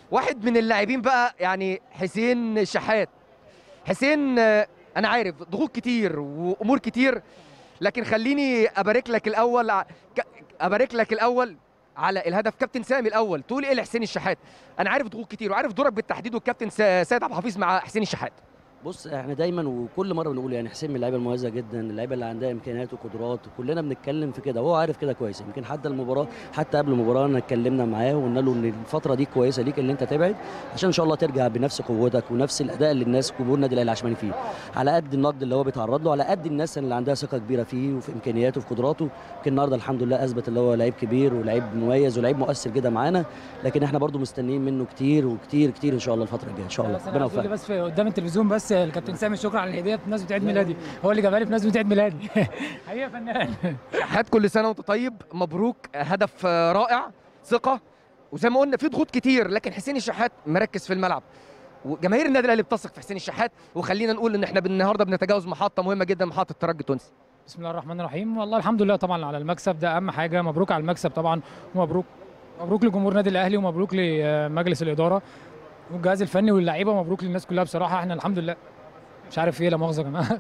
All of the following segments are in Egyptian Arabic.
واحد من اللاعبين بقى يعني حسين شحات حسين آه، انا عارف ضغوط كتير وامور كتير لكن خليني ابارك لك الاول ع- ك- ابارك لك الاول على الهدف كابتن سامي الاول تقول ايه لحسين الشحات انا عارف ضغوط كتير وعارف دورك بالتحديد والكابتن سا- سيد عبد الحفيظ مع حسين الشحات بص احنا دايما وكل مره بنقول يعني حسين من اللعيبه المميزه جدا اللعيبه اللي عندها امكانيات وقدرات وكلنا بنتكلم في كده وهو عارف كده كويس يمكن حتى المباراه حتى قبل المباراه انا اتكلمنا معاه وقلنا له ان الفتره دي كويسه ليك ان انت تبعد عشان ان شاء الله ترجع بنفس قوتك ونفس الاداء اللي الناس جمهور النادي الاهلي عشماني فيه على قد النقد اللي هو بيتعرض له على قد الناس اللي عندها ثقه كبيره فيه وفي امكانياته وفي قدراته يمكن النهارده الحمد لله اثبت اللي هو لعيب كبير ولعيب مميز ولعيب مؤثر جدا معانا لكن احنا برضو مستنيين منه كتير وكتير كتير ان شاء الله الفتره الجايه ان شاء الله بس ربنا انا عايز أقول يوفقك بس في قدام التلفزيون بس الكابتن سامي شكرا على الهديه بمناسبه عيد ميلادي هو اللي جابها لي بمناسبه عيد ميلادي حقيقه فنان شحات كل سنه وانت طيب مبروك هدف آه، رائع ثقه وزي ما قلنا في ضغوط كتير لكن حسين الشحات مركز في الملعب وجماهير النادي الاهلي بتثق في حسين الشحات وخلينا نقول ان احنا النهارده بنتجاوز محطه مهمه جدا محطه الترجي التونسي بسم الله الرحمن الرحيم والله الحمد لله طبعا على المكسب ده اهم حاجه مبروك على المكسب طبعا ومبروك مبروك لجمهور النادي الاهلي ومبروك لمجلس الاداره والجهاز الفني واللعيبه ومبروك للناس كلها بصراحه احنا الحمد لله مش عارف ايه لا مؤاخذه يا جماعه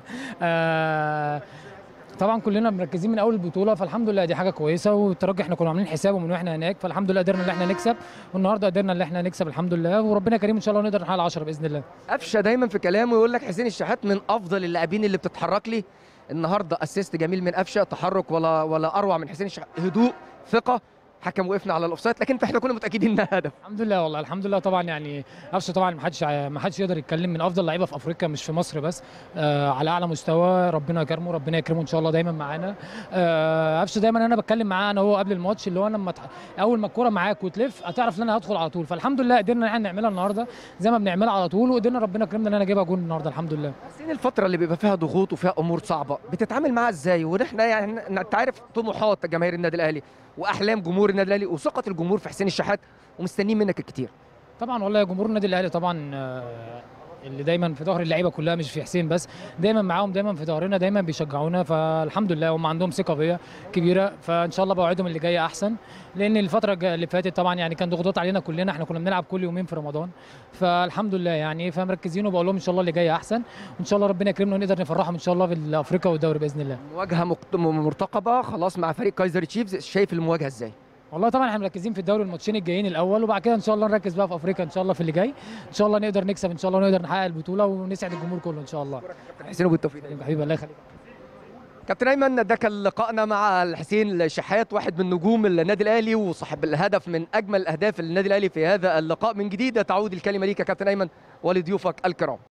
آه، طبعا كلنا مركزين من اول البطوله فالحمد لله دي حاجه كويسه والترجي احنا كنا عاملين حسابه من واحنا هناك فالحمد لله قدرنا ان احنا نكسب والنهارده قدرنا ان احنا نكسب الحمد لله وربنا كريم ان شاء الله ونقدر نحقق 10 باذن الله قفشه دايما في كلامه يقول لك حسين الشحات من افضل اللاعبين اللي بتتحرك لي النهارده اسيست جميل من قفشه تحرك ولا ولا اروع من حسين الشحات هدوء ثقه حكم وقفنا على الاوفسايد لكن احنا كنا متاكدين انها هدف الحمد لله والله الحمد لله طبعا يعني قفشه طبعا ما حدش ما حدش يقدر يتكلم من افضل لعيبه في افريقيا مش في مصر بس آه على اعلى مستوى ربنا يكرمه ربنا يكرمه ان شاء الله دايما معانا آه قفشه دايما انا بتكلم معاه انا هو قبل الماتش اللي هو أنا لما تح- اول ما الكوره معاك وتلف هتعرف ان انا هدخل على طول فالحمد لله قدرنا ان احنا نعملها النهارده زي ما بنعملها على طول وقدرنا ربنا كرمنا ان انا اجيبها جول النهارده الحمد لله حسين الفتره اللي بيبقى فيها ضغوط وفيها امور صعبه بتتعامل معاها ازاي ونحن يعني انت عارف طموحات جماهير النادي الاهلي واحلام جمهور النادي الاهلي وثقه الجمهور في حسين الشحات ومستنيين منك الكتير طبعا والله جمهور النادي الاهلي طبعا آه، اللي دايما في ظهر اللعيبه كلها مش في حسين بس دايما معاهم دايما في ظهرنا دايما بيشجعونا فالحمد لله هم عندهم ثقه فيا كبيره فان شاء الله بوعدهم اللي جايه احسن لان الفتره الجا- اللي فاتت طبعا يعني كان ضغوطات علينا كلنا احنا كنا بنلعب كل يومين في رمضان فالحمد لله يعني فمركزين وبقول لهم ان شاء الله اللي جايه احسن وان شاء الله ربنا يكرمنا ونقدر نفرحهم ان شاء الله في افريقيا والدوري باذن الله مواجهه مقت- مرتقبه خلاص مع فريق كايزر تشيفز شايف المواجهه ازاي والله طبعا احنا مركزين في الدوري الماتشين الجايين الاول وبعد كده ان شاء الله نركز بقى في افريقيا ان شاء الله في اللي جاي ان شاء الله نقدر نكسب ان شاء الله ونقدر نحقق البطوله ونسعد الجمهور كله ان شاء الله حسين وبالتوفيق حبيبي الله يخليك كابتن ايمن ده كان لقائنا مع الحسين الشحات واحد من نجوم النادي الاهلي وصاحب الهدف من اجمل اهداف النادي الاهلي في هذا اللقاء من جديد تعود الكلمه ليك يا كابتن ايمن ولضيوفك الكرام